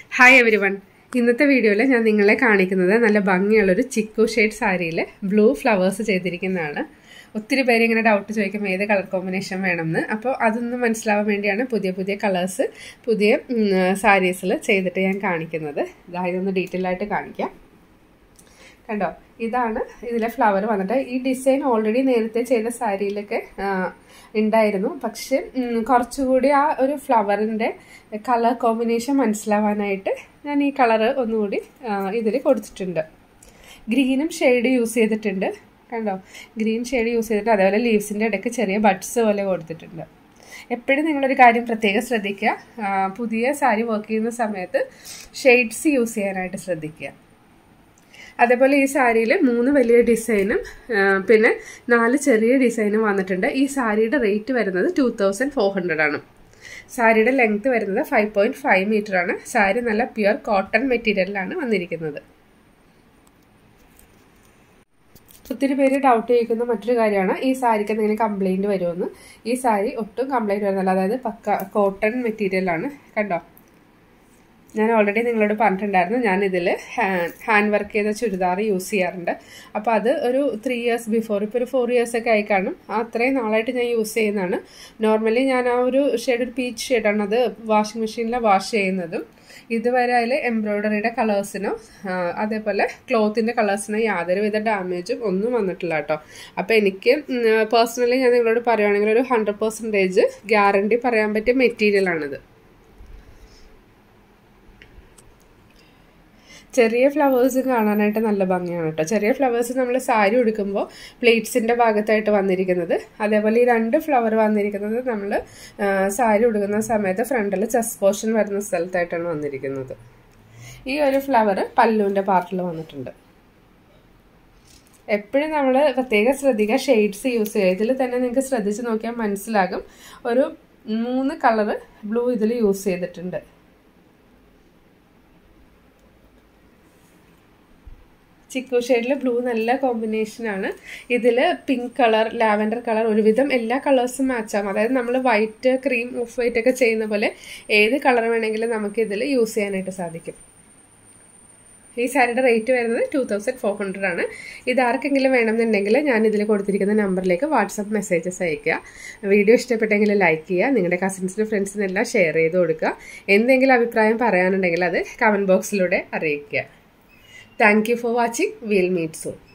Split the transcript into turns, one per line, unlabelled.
Hi every one ഇന്നത്തെ വീഡിയോയിൽ ഞാൻ നിങ്ങളെ കാണിക്കുന്നത് നല്ല ഭംഗിയുള്ളൊരു ചിക്കു ഷെയ്ഡ് സാരിയിൽ ബ്ലൂ ഫ്ലവേഴ്സ് ചെയ്തിരിക്കുന്നതാണ് ഒത്തിരി പേര് ഇങ്ങനെ ഡൗട്ട് ചോദിക്കും ഏത് കളർ കോമ്പിനേഷൻ വേണമെന്ന് അപ്പോൾ അതൊന്ന് മനസ്സിലാവാൻ വേണ്ടിയാണ് പുതിയ പുതിയ കളേഴ്സ് പുതിയ സാരീസിൽ ചെയ്തിട്ട് ഞാൻ കാണിക്കുന്നത് ഇതാ ഇതൊന്ന് ഡീറ്റെയിൽ ആയിട്ട് കാണിക്കാം കണ്ടോ ഇതാണ് ഇതിലെ ഫ്ലവർ വന്നിട്ട് ഈ ഡിസൈൻ ഓൾറെഡി നേരത്തെ ചെയ്ത സാരിയിലൊക്കെ ഉണ്ടായിരുന്നു പക്ഷെ കുറച്ചുകൂടി ആ ഒരു ഫ്ലവറിൻ്റെ കളർ കോമ്പിനേഷൻ മനസ്സിലാവാനായിട്ട് ഞാൻ ഈ കളറ് ഒന്നുകൂടി ഇതിൽ കൊടുത്തിട്ടുണ്ട് ഗ്രീനും ഷെയ്ഡ് യൂസ് ചെയ്തിട്ടുണ്ട് കണ്ടോ ഗ്രീൻ ഷെയ്ഡ് യൂസ് ചെയ്തിട്ട് അതേപോലെ ലീവ്സിൻ്റെ ഇടയ്ക്ക് ചെറിയ ബഡ്സ് പോലെ കൊടുത്തിട്ടുണ്ട് എപ്പോഴും നിങ്ങളൊരു കാര്യം പ്രത്യേകം ശ്രദ്ധിക്കുക പുതിയ സാരി വർക്ക് ചെയ്യുന്ന സമയത്ത് ഷെയ്ഡ്സ് യൂസ് ചെയ്യാനായിട്ട് ശ്രദ്ധിക്കുക അതേപോലെ ഈ സാരിയിൽ മൂന്ന് വലിയ ഡിസൈനും പിന്നെ നാല് ചെറിയ ഡിസൈനും വന്നിട്ടുണ്ട് ഈ സാരിയുടെ റേറ്റ് വരുന്നത് ടു തൗസൻഡ് ഫോർ ഹൺഡ്രഡ് ആണ് സാരിയുടെ ലെങ്ത് വരുന്നത് ഫൈവ് പോയിന്റ് ഫൈവ് മീറ്റർ ആണ് സാരി നല്ല പ്യുർ കോട്ടൺ മെറ്റീരിയലിലാണ് വന്നിരിക്കുന്നത് ഒത്തിരി പേര് ഡൗട്ട് ചോദിക്കുന്ന മറ്റൊരു കാര്യമാണ് ഈ സാരിക്ക് എന്തെങ്കിലും കംപ്ലൈൻറ്റ് വരുമെന്ന് ഈ സാരി ഒട്ടും കംപ്ലൈൻറ്റ് വരുന്നില്ല അതായത് പക്ക കോട്ടൺ മെറ്റീരിയലാണ് കണ്ടോ ഞാൻ ഓൾറെഡി നിങ്ങളോട് പറഞ്ഞിട്ടുണ്ടായിരുന്നു ഞാൻ ഇതിൽ ഹാൻഡ് വർക്ക് ചെയ്ത ചുരിദാർ യൂസ് ചെയ്യാറുണ്ട് അപ്പോൾ അത് ഒരു ത്രീ ഇയേഴ്സ് ബിഫോർ ഇപ്പോൾ ഒരു ഫോർ ഇയേഴ്സ് ഒക്കെ ആയി കാണും അത്രയും നാളായിട്ട് ഞാൻ യൂസ് ചെയ്യുന്നതാണ് നോർമലി ഞാൻ ആ ഒരു ഷെയ്ഡ് ഒരു പീച്ച് ഷെയ്ഡാണ് അത് വാഷിംഗ് മെഷീനിൽ വാഷ് ചെയ്യുന്നതും ഇതുവരെ അതിൽ എംബ്രോയ്ഡറിയുടെ കളേഴ്സിനോ അതേപോലെ ക്ലോത്തിൻ്റെ കളേഴ്സിനോ യാതൊരുവിധ ഡാമേജും ഒന്നും വന്നിട്ടില്ല കേട്ടോ അപ്പോൾ എനിക്ക് പേഴ്സണലി ഞാൻ നിങ്ങളോട് പറയുകയാണെങ്കിൽ ഒരു ഹൺഡ്രഡ് പെർസെൻറ്റേജ് ഗ്യാരണ്ടി പറയാൻ പറ്റിയ മെറ്റീരിയലാണിത് ചെറിയ ഫ്ലവേഴ്സ് കാണാനായിട്ട് നല്ല ഭംഗിയാണ് കേട്ടോ ചെറിയ ഫ്ലവേഴ്സ് നമ്മൾ സാരി ഉടുക്കുമ്പോൾ പ്ലേറ്റ്സിൻ്റെ ഭാഗത്തായിട്ട് വന്നിരിക്കുന്നത് അതേപോലെ ഈ രണ്ട് ഫ്ലവർ വന്നിരിക്കുന്നത് നമ്മൾ സാരി ഉടുക്കുന്ന സമയത്ത് ഫ്രണ്ടിൽ ചെസ്റ്റ് പോർഷൻ വരുന്ന സ്ഥലത്തായിട്ടാണ് വന്നിരിക്കുന്നത് ഈ ഒരു ഫ്ലവർ പല്ലുവിൻ്റെ പാർട്ടിൽ വന്നിട്ടുണ്ട് എപ്പോഴും നമ്മൾ പ്രത്യേകം ശ്രദ്ധിക്കുക ഷെയ്ഡ്സ് യൂസ് ചെയ്യുക ഇതിൽ തന്നെ നിങ്ങൾക്ക് ശ്രദ്ധിച്ച് നോക്കിയാൽ മനസ്സിലാകും ഒരു മൂന്ന് കളറ് ബ്ലൂ ഇതിൽ യൂസ് ചെയ്തിട്ടുണ്ട് ചിക്കു ഷെയ്ഡിൽ ബ്ലൂ നല്ല കോമ്പിനേഷനാണ് ഇതിൽ പിങ്ക് കളർ ലാവൻഡർ കളർ ഒരുവിധം എല്ലാ കളേഴ്സും മാച്ചാകും അതായത് നമ്മൾ വൈറ്റ് ക്രീം ഓഫ് വൈറ്റ് ഒക്കെ ചെയ്യുന്ന പോലെ ഏത് കളർ വേണമെങ്കിലും നമുക്ക് ഇതിൽ യൂസ് ചെയ്യാനായിട്ട് സാധിക്കും ഈ സാരിയുടെ റേറ്റ് വരുന്നത് ടു തൗസൻഡ് ഫോർ ഹൺഡ്രഡ് ആണ് ഇത് ആർക്കെങ്കിലും വേണമെന്നുണ്ടെങ്കിൽ ഞാൻ ഇതിൽ കൊടുത്തിരിക്കുന്ന നമ്പറിലേക്ക് വാട്സപ്പ് മെസ്സേജസ് അയയ്ക്കുക വീഡിയോ ഇഷ്ടപ്പെട്ടെങ്കിൽ ലൈക്ക് ചെയ്യുക നിങ്ങളുടെ കസിൻസിനും ഫ്രണ്ട്സിനെല്ലാം ഷെയർ ചെയ്ത് കൊടുക്കുക എന്തെങ്കിലും അഭിപ്രായം പറയാനുണ്ടെങ്കിൽ അത് കമൻറ്റ് ബോക്സിലൂടെ അറിയിക്കുക Thank you for watching. We'll meet soon.